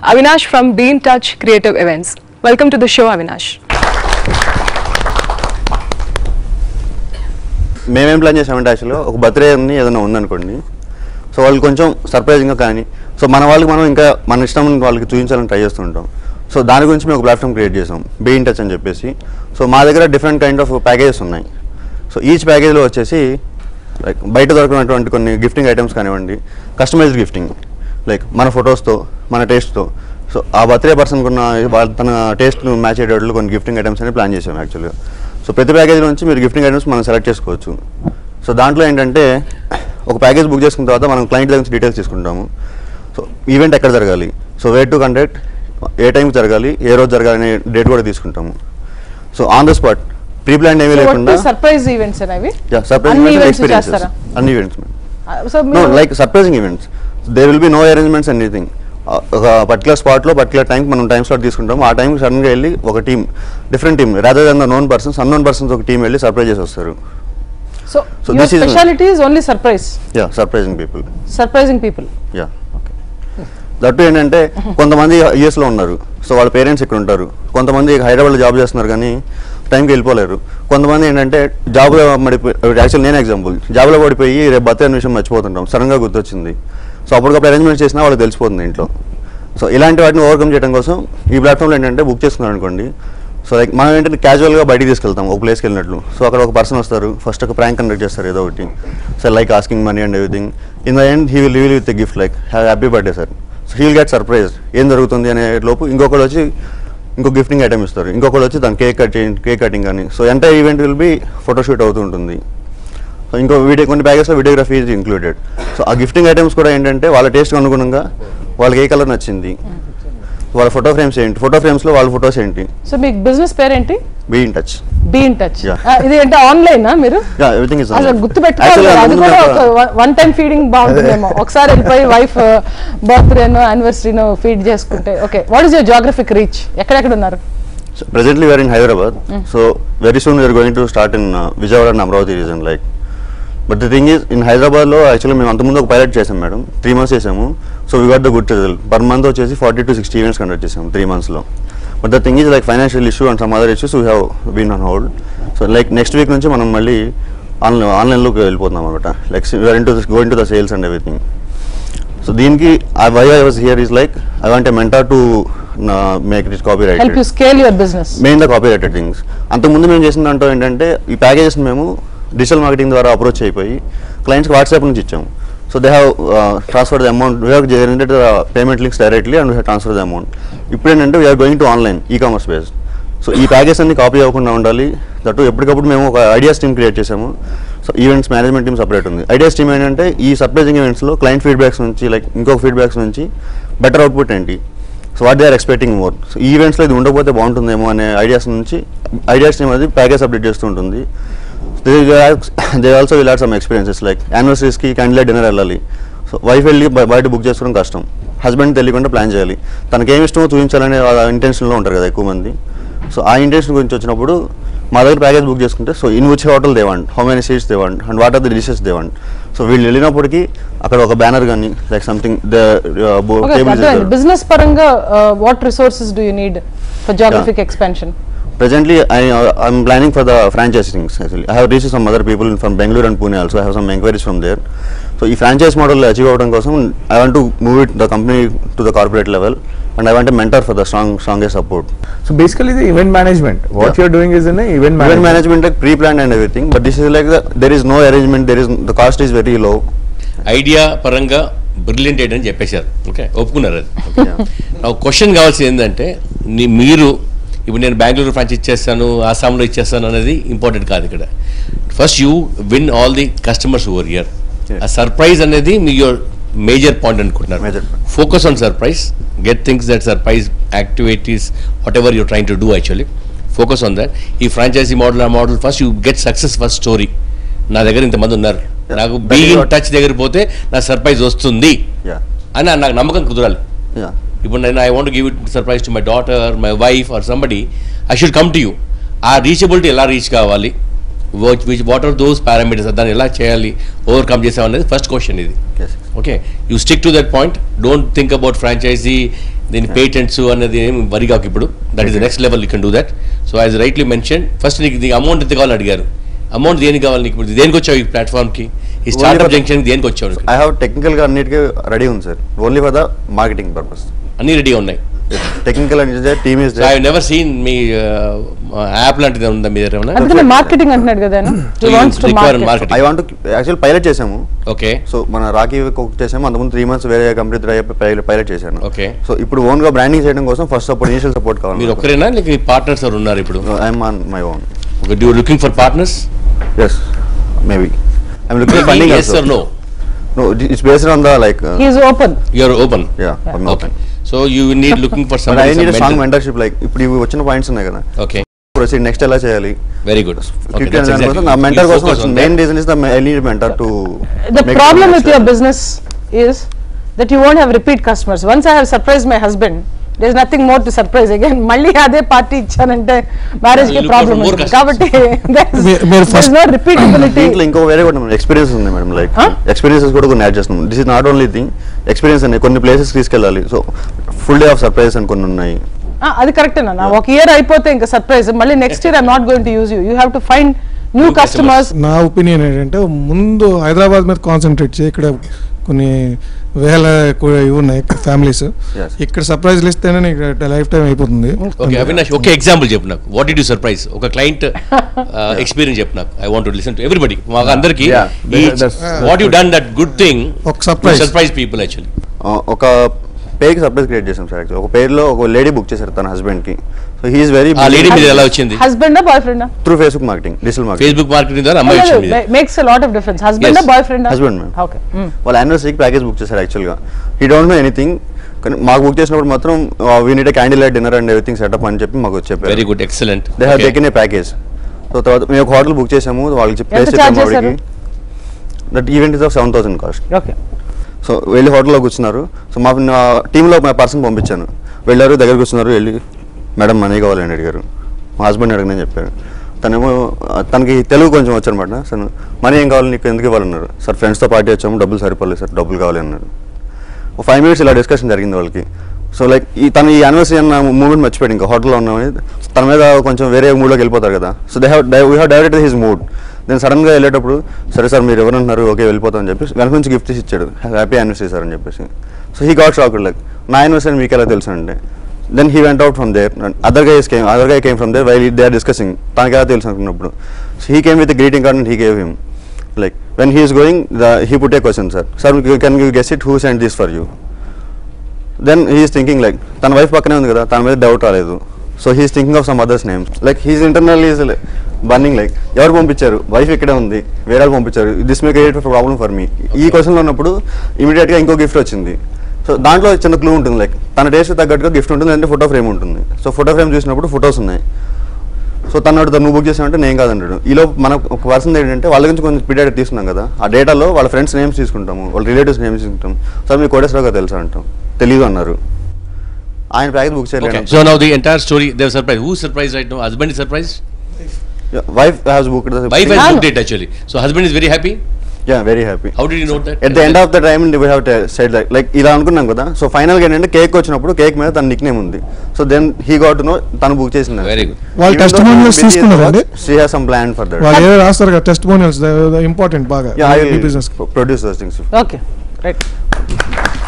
Avinash from Be in Touch Creative Events. Welcome to the show, Avinash. మేమేం plan చేసామంటే యాక్చువల్గా ఒక birthday అని ఏదైనా ఉందనుకోండి సో వాళ్ళు కొంచెం సర్ప్రైజింగ్గా కానీ సో మన వాళ్ళకి మనం ఇంకా మన ఇష్టం వాళ్ళకి చూపించాలని ట్రై చేస్తుంటాం సో దాని గురించి మేము ఒక ప్లాట్ఫామ్ క్రియేట్ చేసాం బీ ఇన్ టచ్ అని చెప్పేసి సో మా దగ్గర డిఫరెంట్ కైండ్ ఆఫ్ ప్యాకేజెస్ ఉన్నాయి సో ఈచ్ ప్యాకేజ్లో వచ్చేసి లైక్ బయట దొరికినటువంటి కొన్ని గిఫ్టింగ్ ఐటమ్స్ కానివ్వండి కస్టమైజ్డ్ గిఫ్టింగ్ లైక్ మన ఫొటోస్తో మన టేస్ట్తో సో ఆ బర్త్డే పర్సన్కి ఉన్న వాళ్ళ తన టేస్ట్ మ్యాచ్ అయ్యేటట్లు కొన్ని గిఫ్టింగ్ ఐటమ్స్ అని ప్లాన్ చేసాం యాక్చువల్గా సో ప్రతి ప్యాకేజ్ నుంచి మీరు గిఫ్టింగ్ ఐటమ్స్ మనం సెలెక్ట్ చేసుకోవచ్చు సో దాంట్లో ఏంటంటే ఒక ప్యాకేజ్ బుక్ చేసుకున్న తర్వాత మనం క్లయింట్ దగ్గర నుంచి డీటెయిల్స్ తీసుకుంటాము సో ఈవెంట్ ఎక్కడ జరగాలి సో వే టు కండక్ట్ ఏ టైంకి జరగాలి ఏ రోజు జరగాలి అనే డేట్ కూడా తీసుకుంటాము so on the spot pre plan ఏమీ లేకుండా సర్ప్రైజ్ ఈవెంట్స్ అనేవి సర్ప్రైజ్ అన్ని ఈవెంట్స్ events ఎక్స్పీరియన్సెస్ చేస్తారా? అన్ని ఈవెంట్స్ so no like surprising events there will be no arrangements anything ఒక పర్టికులర్ స్పాట్లో పర్టికులర్ టైంకి మనం టైం స్లాట్ తీసుకుంటాం ఆ టైంకి సడన్గా వెళ్ళి ఒక team different team rather than the known persons unknown persons ఒక టీం వెళ్ళి సర్ప్రైజ్ చేసి వస్తారు so So your this is- speciality is only surprise yeah surprising people surprising people yeah that ఏంటంటే కొంతమంది యూఎస్లో ఉన్నారు సో వాళ్ళ పేరెంట్స్ ఇక్కడ ఉంటారు కొంతమంది హైదరాబాద్లో జాబ్ చేస్తున్నారు కానీ టైంకి వెళ్ళిపోలేరు కొంతమంది ఏంటంటే జాబ్లో పడిపోయి యాక్చువల్ నేను ఎగ్జాంపుల్ జాబ్లో పడిపోయి రేపు బర్త్డే అనే విషయం మర్చిపోతుంటాం సడన్గా గుర్తొచ్చింది సో అప్పటికప్పుడు అరేంజ్మెంట్ చేసినా వాళ్ళకి తెలిసిపోతుంది ఇంట్లో సో ఇలాంటి వాటిని ఓవర్కమ్ చేయడం కోసం ఈ ప్లాట్ఫామ్లో ఏంటంటే బుక్ చేసుకున్నారు అనుకోండి సో లైక్ మనం ఏంటంటే క్యాజువల్గా బయటికి తీసుకెళ్తాం ఒక ప్లేస్కి వెళ్ళినట్లు సో అక్కడ ఒక పర్సన్ వస్తారు ఫస్ట్ ఒక ప్రాంక్ కండక్ట్ చేస్తారు ఏదో ఒకటి sir like asking money and everything in the end he will leave with gift like have happy birthday sir so he'll get surprise ఏం జరుగుతుంది అనే లోపు ఇంకొకటి వచ్చి ఇంకో గిఫ్టింగ్ ఐటమ్ ఇస్తారు ఇంకొకటి వచ్చి దాని కేక్ కటింగ్ కేక్ కటింగ్ కానీ so entire event will be photoshoot అవుతూ ఉంటుంది సో ఇంకో వీడియో కొన్ని ప్యాకెట్స్లో వీడియోగ్రఫీ ఈజ్ ఇంక్లూడెడ్ సో ఆ గిఫ్టింగ్ ఐటమ్స్ కూడా ఏంటంటే వాళ్ళ టేస్ట్కి అనుగుణంగా వాళ్ళకి ఏ కలర్ నచ్చింది వాళ్ళ ఫోటో ఫ్రేమ్స్ ఏంటి ఫోటో ఫ్రేమ్స్లో వాళ్ళ ఫోటోస్ ఏంటి సో మీకు బిజినెస్ పేరేంటి be in touch be in touch Yeah. ఇది అంటే ఆన్లైన్ మీరు యా ఎవ్రీథింగ్ ఇస్ అసలు గుర్తు పెట్టుకోవాలి అది కూడా ఒక వన్ టైం ఫీడింగ్ బాగుంటుందేమో ఒకసారి వెళ్ళిపోయి వైఫ్ బర్త్డేనో యానివర్సరీనో ఫీడ్ చేసుకుంటే okay what is your geographic reach ఎక్కడెక్కడ ఉన్నారు presently we're in Hyderabad so very soon we are going to start in Vijayawada and Amaravati region like but the thing is in హైదరాబాద్లో యాక్చువల్లీ మేము అంతకుముందు ఒక పైలట్ చేసాం మేడం త్రీ మంత్స్ చేసాము so we got the good result per month వచ్చేసి forty to sixty events conduct చేసాము three మంత్స్లో but the thing is like financial issue and some other issues we have been on hold so like next week నుంచి మనం మళ్ళీ online ఆన్లైన్లోకి వెళ్ళిపోతున్నాం అనమాట like we are in to going to the sales and everything so దీనికి why I was here is like I want a mentor to make it copyright help you scale your business main the copyrighted things అంతకుముందు మేము చేసిన దాంట్లో ఏంటంటే ఈ packages మేము digital marketing ద్వారా approach అయిపోయి క్లయింట్స్కి వాట్సాప్ నుంచి ఇచ్చాము so they have transfer the amount we have generated payment links directly and we transfer the amount ఇప్పుడు ఏంటంటే we are going to online e commerce based so ఈ ప్యాకేజ్ అన్ని copy అవ్వకుండా ఉండాలి దట్టు ఎప్పటికప్పుడు మేము ఒక ఐడియాస్ టీమ్ క్రియేట్ చేసాము so events management team separate ఉంది ఐడియాస్ టీమ్ ఏంటంటే ఈ సర్ప్రైజింగ్ ఈవెంట్స్లో క్లయింట్ ఫీడ్బ్యాక్స్ నుంచి లైక్ ఇంకొక ఫీడ్బ్యాక్స్ నుంచి బెటర్ అవుట్పుట్ ఏంటి so what they are expecting more so ఈ ఈవెంట్స్లో ఇది ఉండకపోతే బాగుంటుందేమో అనే ఐడియాస్ నుంచి ఐడియాస్ టీమ్ అది ప్యాకేజ్ అప్డేట్ చేస్తూ ఉంటుంది they also will had some experiences like యానివర్సరీస్కి క్యాండిల్ డిన్నర్ వెళ్ళాలి సో వైఫ్ వెళ్ళి బయ- బయట బుక్ చేసుకోవడం కష్టం హస్బెండ్ తెలియకుండా ప్లాన్ చేయాలి తనకి ఏమి ఇష్టమో చూపించాలనే ఇంటెన్షన్లో ఉంటారు కదా ఎక్కువ మంది సో ఆ ఇంటెన్షన్ గురించి వచ్చినప్పుడు మా దగ్గర ప్యాకేజ్ బుక్ చేసుకుంటే so in which hotel they want how many seats they want and what are the dishes they want so వీళ్ళు వెళ్ళినప్పటికీ అక్కడ ఒక బ్యానర్ కానీ like something the table business పరంగా what resources do you need for geographic expansion Presently, I, uh, I'm planning for the franchise things actually. I have reached some other people from Bangalore and Pune also. I have some enquiries from there. So, ఈ franchise model achieve అవ్వడం కోసం I want to move it the company to the corporate level and I want mentor for the strong strongest support So basically, the event management. What Yeah. you're doing is in a event event management. Management like pre plan and everything but this is like there is no arrangement there is the cost is very low idea పరంగా brilliant idea అని చెప్పేశారు okay ఒప్పుకున్నారు అది నాకు question కావాల్సింది ఏంటంటే నీ మీరు ఇప్పుడు నేను బెంగళూరు ఫ్రాంచ్ ఇచ్చేస్తాను ఆసాంలో ఇచ్చేస్తాను అనేది ఇంపార్టెంట్ కాదు ఇక్కడ first you win all the customers over year Yeah. ఆ సర్ప్రైజ్ అనేది మీ యువర్ మేజర్ పాయింట్ అనుకుంటున్నారు Major point. Focus on surprise get things that surprise activities whatever you train to do actually focus on that ఈ franchise model ఆ model first you get success first story నా దగ్గర ఇంతమంది ఉన్నారు నాకు That be is in what- touch దగ్గర పోతే నా సర్ప్రైజ్ వస్తుంది యా అని నాకు నమ్మకం కుదరాలి యా ఇప్పుడు నేను I want give it surprise to my daughter my wife or somebody I should come to you ఆ రీచబిలిటీ ఎలా రీచ్ కావాలి which what are those parameters దాన్ని ఎలా చేయాలి ఓవర్కమ్ చేసాం అనేది ఫస్ట్ క్వశ్చన్ ఇది yes okay you stick to that point don't think about franchise దీని పేటెంట్స్ అన్నది ఏం వరి కాకు ఇప్పుడు that is next level you can do that so as rightly mention first నీకు నీకు అమౌంట్ ఎంత కావాలని అడిగారు అమౌంట్ దేనికి కావాలి నీకు ఇప్పుడు దేనికి వచ్చావు ఈ ప్లాట్ఫామ్కి ఈ స్టార్ట్అప్ for- జంక్షన్ దేనికి వచ్చావు నువ్వు? ఐ హావ్ టెక్నికల్గా అన్నిటికీ రెడీ ఉంది sir only for the marketing purpose అన్ని రెడీగా ఉన్నాయి టెక్నికల్ అంటే team is so I never seen మీ యాప్ లాంటిది ఉందా మీ దగ్గర ఏమన్నా అందుకనే మార్కెటింగ్ అంటున్నాడు కదా ఆయన So you require marketing. I want actual pilot చేసాము ఓకే సో మన రాకీ కుక్ చేసాము అంతకుముందు త్రీ మంత్స్ వేరే కంపెనీ దగ్గర పైలట్ చేశాను Okay. సో ఇప్పుడు ఓన్ గా బ్రాండింగ్ చేయడం కోసం ఫస్ట్ సపోర్ట్ ఇనిషియల్ సపోర్ట్ మీరు కావాలి ఒక్కరేనా లేక మీ పార్ట్నర్స్ ఎవరు ఉన్నారు ఇప్పుడు I'm on my own okay do looking for partners yes maybe I'm looking funding yes or no no it's based on the like he's open you are open yeah okay so you need looking for but I need strong some mentorship like ఇప్పుడు ఇవి వచ్చిన points ఉన్నాయి కదా okay proceed next ఎలా చేయాలి very good quick నా mentor కోసం వచ్చింది main reason is the I need mentor to the problem with your business is that you won't have repeat customers. Once I have surprised my husband, there's nothing more to surprise again. మళ్ళీ అదే party ఇచ్చానంటే marriage కి You look problem for more ఉంటుంది customers. కాబట్టి మీరు- మీరు there's first- no repeatability. దీంట్లో ఇంకో వేరే కూడా ఎక్స్పీరియన్స్ ఉంది మేడం లైక్ Huh? ఎక్స్పీరియన్సెస్ కూడా కొన్ని యాడ్ చేస్తున్నాం this is not only thing experience అనేది కొన్ని ప్లేసెస్ తీసుకెళ్ళాలి so full day of surprise అని కొన్ని ఉన్నాయి ఆ, అది కరెక్ట్ అన్న ఒక ఇయర్ అయిపోతే ఇంకా సర్ప్రైజ్ మళ్ళీ next year I'm not going to use you you have to find new New customers నా ఒపీనియన్ ఏంటంటే ముందు హైదరాబాద్ మీద కాన్సన్ట్రేట్ చేయి ఇక్కడ కొన్ని వేల కు- ఇవి ఉన్నాయి ఫ్యామిలీస్ Yes. ఇక్కడ సర్ప్రైజ్లు ఇస్తేనే నీకు లైఫ్ టైం అయిపోతుంది ఓకే అవినాష్ ఒకే ఎగ్జాంపుల్ చెప్పు నాకు వాట్ ఇట్ యూ సర్ప్రైజ్ ఒక క్లయింట్ ఎక్స్పీరియన్స్ చెప్పు నాకు I want listen to everybody మాకు అందరికి Yeah, that's- what you done that good thing ఒక surprise. సర్ప్రైజ్ పీపుల్ యాక్చువల్లీ ఆ, ఒక పేరుకి సర్ప్రైజ్ క్రియేట్ చేసాం సార్ యాక్చువల్ ఒక పేరులో ఒక లేడీ బుక్ చేశారు తన హస్బెండ్ కి సో హీఈస్ వెరీ ఆ లేడీ మీద ఎలా వచ్చింది husband boy friend through Facebook marketing digital marketing Facebook marketing ద్వారా అమ్మాయి వచ్చింది మీద makes a lot of difference husband Yes. Boy friend Husband, ma'am. Okay వాళ్ళ యానివర్సరీకి ప్యాకేజ్ బుక్ చేశారు యాక్చువల్గా హీ డోంట్ నో ఎనీథింగ్ కానీ మాకు బుక్ చేసినప్పుడు మాత్రం we need candle light dinner and everything setup అని చెప్పి మాకు చెప్పారు very good excellent they have taken a package so తర్వాత మేము ఒక హోటల్ బుక్ చేసాము వాళ్ళకి చెప్పి ఎంత ప్లేస్ charge చెప్పాము చేశారు? వాడికి that event is of seven thousand cost okay so వెళ్ళి హోటల్లో కూర్చున్నారు సో మా నా టీంలో మా పర్సన్ పంపించాను వెళ్ళారు దగ్గర కూర్చున్నారు వెళ్ళి మేడం మనీ కావాలని అడిగారు మా హస్బెండ్ అడిగిన చెప్పారు తనేమో ఆ, తనకి తెలుగు కొంచెం వచ్చనమాట సార్ మనీ ఏం కావాలి నీకు ఎందుకు ఇవ్వాలన్నారు సార్ ఫ్రెండ్స్తో పార్టీ వచ్చాము డబ్బులు సరిపోలేదు సార్ డబ్బులు కావాలి అన్నారు ఒక ఫైవ్ మినిట్స్ ఇలా డిస్కషన్ జరిగింది వాళ్ళకి సో లైక్ ఈ తన ఈ యానివర్సరీ అన్న మూమెంట్ మర్చిపోయాడు ఇంకా హోటల్లో ఉన్నామని తన మీద కొంచెం వేరే మూడ్లోకి వెళ్ళిపోతారు కదా so they have we have direct his mood నేను సడన్గా వెళ్ళేటప్పుడు సరే సార్ మీరు ఎవరంటున్నారు ఓకే వెళ్ళిపోతాం అని చెప్పి వెనక నుంచి గిఫ్ట్ ఇచ్చాడు హ్యాపీ యానివర్సరీ సార్ అని చెప్పేసి so he got shock like నా యానివర్సరీ మీకు ఎలా తెలుసు అంటే then he went out from there other guys came other guy came from there why they are discussing తనకి ఎలా తెలుసు అనుకున్నప్పుడు so he came with greeting card and he gave him like when he is going the he put a question sir sir can you guess it who send this for you then he's thinking like తన wife పక్కనే ఉంది కదా తన మీద doubt రాలేదు so he's thinking of some others names like he's internal is burning like ఎవరు పంపించారు wife ఇక్కడే ఉంది వేరే వాళ్ళు పంపించారు this may create problem for me ఈ క్వశ్చన్లో ఉన్నప్పుడు ఇమీడియట్గా ఇంకో గిఫ్ట్ వచ్చింది సో దాంట్లో చిన్న క్లూ ఉంటుంది లైక్ తన టేస్ట్ తగ్గట్టుగా గిఫ్ట్ ఉంటుంది అంటే ఫోటో ఫ్రేమ్ ఉంటుంది సో ఫోటో ఫ్రేమ్ చూసినప్పుడు ఫొటోస్ ఉన్నాయి సో తను అడుగుతా నువ్వు బుక్ చేసావంటే నేను కాదంటాడు ఈలో మన ఒక పర్సన్ ఏంటంటే వాళ్ళ గురించి కొంచెం డేటా తీసుకున్నాం కదా ఆ డేటాలో వాళ్ళ ఫ్రెండ్స్ నేమ్స్ తీసుకుంటాము వాళ్ళ రిలేటివ్స్ నేమ్స్ తీసుకుంటాం సార్ మీకు కోటేశ్వరరావు తెలుసా అంటాం తెలీదు అన్నారు ఆయన ప్యాకేజ్ బుక్ Okay. చేయలేదు So now the entire story, they're surprised. Who's surprised right now? Husband is surprised. Wife has book Wife has Yeah. booked it actually. So husband is very happy. Yeah very happy How did you know that? At the end of the time we have side like like ఇలా అనుకున్నాం కదా so ఫైనల్గా ఏంటంటే cake వచ్చినప్పుడు cake మీద తన nick name ఉంది so then he got no తను బుక్ చేసింది Very good. వాళ్ళు testimonials తీసుకున్నారండి? She has some plan for that వాళ్ళు ఏదో రాస్తారు కదా టెస్ట్ మోనియల్స్ ఇంపార్టెంట్ బాగా yeah I business produce those things okay right